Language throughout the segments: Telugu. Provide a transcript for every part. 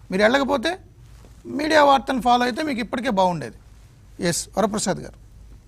మీరు వెళ్ళకపోతే మీడియా వార్తను ఫాలో అయితే మీకు ఇప్పటికే బాగుండేది ఎస్ వరప్రసాద్ గారు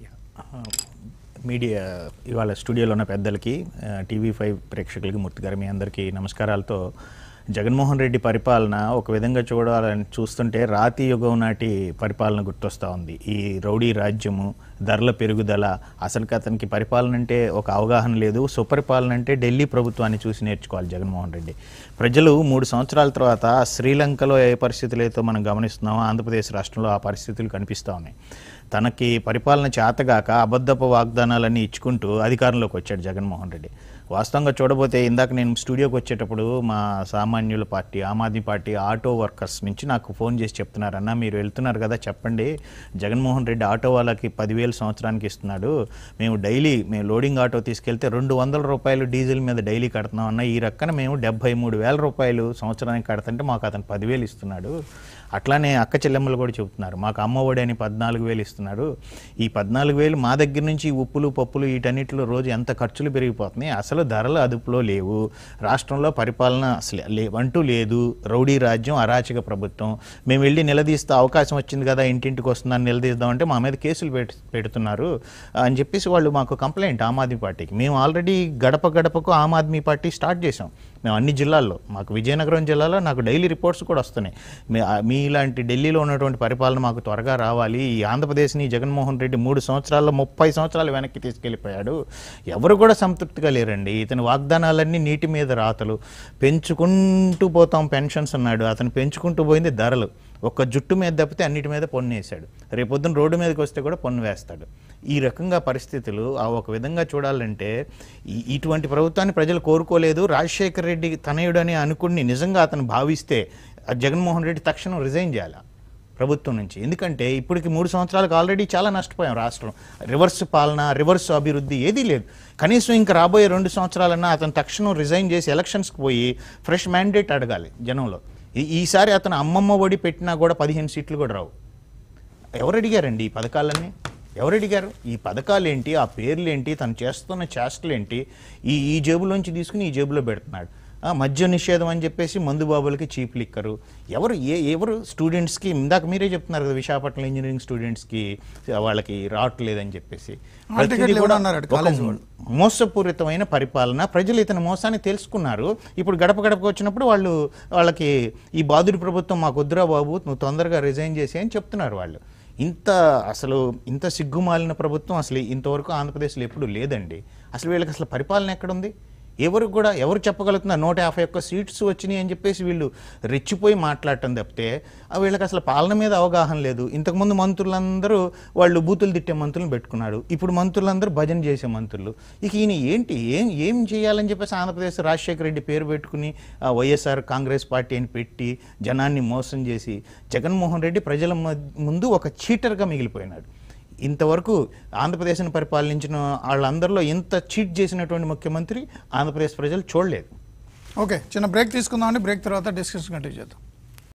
మీడియా ఇవాళ స్టూడియోలో ఉన్న పెద్దలకి ఆ, టీవీ ఫైవ్ ప్రేక్షకులకి మూర్తి గారు మీ అందరికీ నమస్కారాలతో జగన్మోహన్ రెడ్డి పరిపాలన ఒక విధంగా చూడాలని చూస్తుంటే రాతి యుగం నాటి పరిపాలన గుర్తొస్తూ ఉంది ఈ రౌడీ రాజ్యము ధరల పెరుగుదల అసలుకి అతనికి పరిపాలన అంటే ఒక అవగాహన లేదు సుపరిపాలన అంటే ఢిల్లీ ప్రభుత్వాన్ని చూసి నేర్చుకోవాలి జగన్మోహన్ రెడ్డి ప్రజలు మూడు సంవత్సరాల తర్వాత శ్రీలంకలో ఏ పరిస్థితులు అయితే మనం గమనిస్తున్నామో ఆంధ్రప్రదేశ్ రాష్ట్రంలో ఆ పరిస్థితులు కనిపిస్తూ ఉన్నాయి తనకి పరిపాలన చేతగాక అబద్ధపు వాగ్దానాలన్నీ ఇచ్చుకుంటూ అధికారంలోకి వచ్చాడు జగన్మోహన్ రెడ్డి వాస్తవంగా చూడబోతే ఇందాక నేను స్టూడియోకి వచ్చేటప్పుడు మా సామాన్యుల party Aam Aadmi party auto workers నుంచి నాకు ఫోన్ చేసి చెప్తున్నారు అన్న మీరు వెళ్తున్నారు కదా చెప్పండి జగన్మోహన్ రెడ్డి ఆటో వాళ్ళకి పదివేలు సంవత్సరానికి ఇస్తున్నాడు మేము డైలీ మేము లోడింగ్ ఆటో తీసుకెళ్తే రెండు వందల రూపాయలు డీజిల్ మీద డైలీ కడుతున్నాం అన్న ఈ రక్కన మేము డెబ్బై మూడు వేల రూపాయలు సంవత్సరానికి కడుతుంటే మాకు అతను పదివేలు ఇస్తున్నాడు అట్లానే అక్క చెల్లెమ్మలు కూడా చెబుతున్నారు మాకు అమ్మఒడి అని పద్నాలుగు వేలు ఇస్తున్నాడు ఈ పద్నాలుగు వేలు మా దగ్గర నుంచి ఈ ఉప్పులు పప్పులు వీటన్నిటిలో రోజు ఎంత ఖర్చులు పెరిగిపోతున్నాయి అసలు ధరలు అదుపులో లేవు రాష్ట్రంలో పరిపాలన అసలు లేవంటూ లేదు రౌడీ రాజ్యం అరాచక ప్రభుత్వం మేము వెళ్ళి నిలదీస్తే అవకాశం వచ్చింది కదా ఇంటింటికి వస్తుందని నిలదీద్దామంటే మా మీద కేసులు పెట్ పెడుతున్నారు అని చెప్పేసి వాళ్ళు మాకు కంప్లైంట్ ఆమ్ ఆద్మీ పార్టీకి మేము ఆల్రెడీ గడప గడపకు ఆమ్ ఆద్మీ పార్టీ స్టార్ట్ చేసాం మేము అన్ని జిల్లాల్లో మాకు విజయనగరం జిల్లాలో నాకు డైలీ రిపోర్ట్స్ కూడా వస్తున్నాయి మీ ఆ- మీలాంటి ఢిల్లీలో ఉన్నటువంటి పరిపాలన మాకు త్వరగా రావాలి ఈ ఆంధ్రప్రదేశ్ని జగన్మోహన్ రెడ్డి మూడు సంవత్సరాల్లో ముప్పై సంవత్సరాలు వెనక్కి తీసుకెళ్ళిపోయాడు ఎవరు కూడా సంతృప్తిగా లేరండి ఇతని వాగ్దానాలన్నీ నీటి మీద రాతలు పెంచుకుంటూ పోతాం పెన్షన్స్ అన్నాడు అతను పెంచుకుంటూ పోయింది ధరలు ఒక్క జుట్టు మీద తప్పితే అన్నిటి మీద పన్ను వేశాడు రేపొద్దున రోడ్డు మీదకి వస్తే కూడా పన్ను వేస్తాడు ఈ రకంగా పరిస్థితులు ఆ ఒక విధంగా చూడాలంటే ఈ- ఇటువంటి ప్రభుత్వాన్ని ప్రజలు కోరుకోలేదు రాజశేఖర్ రెడ్డి తనయుడు అని అనుకుని నిజంగా అతను భావిస్తే ఆ జగన్మోహన్ రెడ్డి తక్షణం రిజైన్ చేయాలి ప్రభుత్వం నుంచి ఎందుకంటే ఇప్పటికి మూడు సంవత్సరాలకు ఆల్రెడీ చాలా నష్టపోయాం రాష్ట్రం రివర్స్ పాలన రివర్స్ అభివృద్ధి ఏదీ లేదు కనీసం ఇంకా రాబోయే రెండు సంవత్సరాలన్నా అతను తక్షణం రిజైన్ చేసి ఎలక్షన్స్కి పోయి ఫ్రెష్ మ్యాండేట్ అడగాలి జనంలో ఈ- ఈసారి అతను అమ్మమ్మ ఒడి పెట్టినా కూడా పదిహేను సీట్లు కూడా రావు ఎవరు అడిగారండి ఈ పథకాలన్నీ ఎవరు అడిగారు ఈ పథకాలు ఏంటి ఆ పేర్లు ఏంటి తను చేస్తున్న చేష్టలు ఏంటి ఈ ఈ జేబులోంచి తీసుకుని ఈ జేబులో పెడుతున్నాడు ఆ, మద్య నిషేధం అని చెప్పేసి మందు బాబులకి చీప్ లిక్కరు ఎవరు ఏ ఎవరు స్టూడెంట్స్కి ఇందాక మీరే చెప్తున్నారు కదా విశాఖపట్నం ఇంజనీరింగ్ స్టూడెంట్స్కి వాళ్ళకి రావట్లేదని చెప్పేసి హాల్ టికెట్లు ప్రతిదీ కూడా ఇవ్వనన్నారు ఒక కాలేజ్ వాళ్ళు. మోసపూరితమైన పరిపాలన ప్రజలు ఇతని మోసాన్ని తెలుసుకున్నారు ఇప్పుడు గడప గడపకు వచ్చినప్పుడు వాళ్ళు వాళ్ళకి ఈ బాధుడి ప్రభుత్వం మాకు వద్దురా బాబు నువ్వు తొందరగా రిజైన్ చేసి అని చెప్తున్నారు వాళ్ళు ఇంత అసలు ఇంత సిగ్గుమాలిన ప్రభుత్వం అసలు ఇంతవరకు ఆంధ్రప్రదేశ్లో ఎప్పుడు లేదండి అసలు వీళ్ళకి అసలు పరిపాలన ఎక్కడుంది ఎవరు కూడా ఎవరు చెప్పగలుగుతున్నారు నూట యాభై ఒక్క సీట్స్ వచ్చినాయి అని చెప్పేసి వీళ్ళు రెచ్చిపోయి మాట్లాడటం తప్పితే ఆ వీళ్ళకి అసలు పాలన మీద అవగాహన లేదు ఇంతకుముందు మంత్రులందరూ వాళ్ళు బూతులు తిట్టే మంత్రులను పెట్టుకున్నాడు ఇప్పుడు మంత్రులందరూ భజన చేసే మంత్రులు ఇక ఈయన ఏంటి ఏం ఏం చేయాలని చెప్పేసి ఆంధ్రప్రదేశ్ రాజశేఖర రెడ్డి పేరు పెట్టుకుని ఆ వైఎస్ఆర్ కాంగ్రెస్ పార్టీ అని పెట్టి జనాన్ని మోసం చేసి జగన్మోహన్ రెడ్డి ప్రజల మధ్య- ముందు ఒక చీటర్గా మిగిలిపోయినాడు ఇంతవరకు ఆంధ్రప్రదేశ్ను పరిపాలించిన వాళ్ళందరిలో ఇంత చీట్ చేసినటువంటి ముఖ్యమంత్రి ఆంధ్రప్రదేశ్ ప్రజలు చూడలేదు ఓకే చిన్న బ్రేక్ తీసుకుందామండి బ్రేక్ తర్వాత డిస్కషన్ కంటిన్యూ చేద్దాం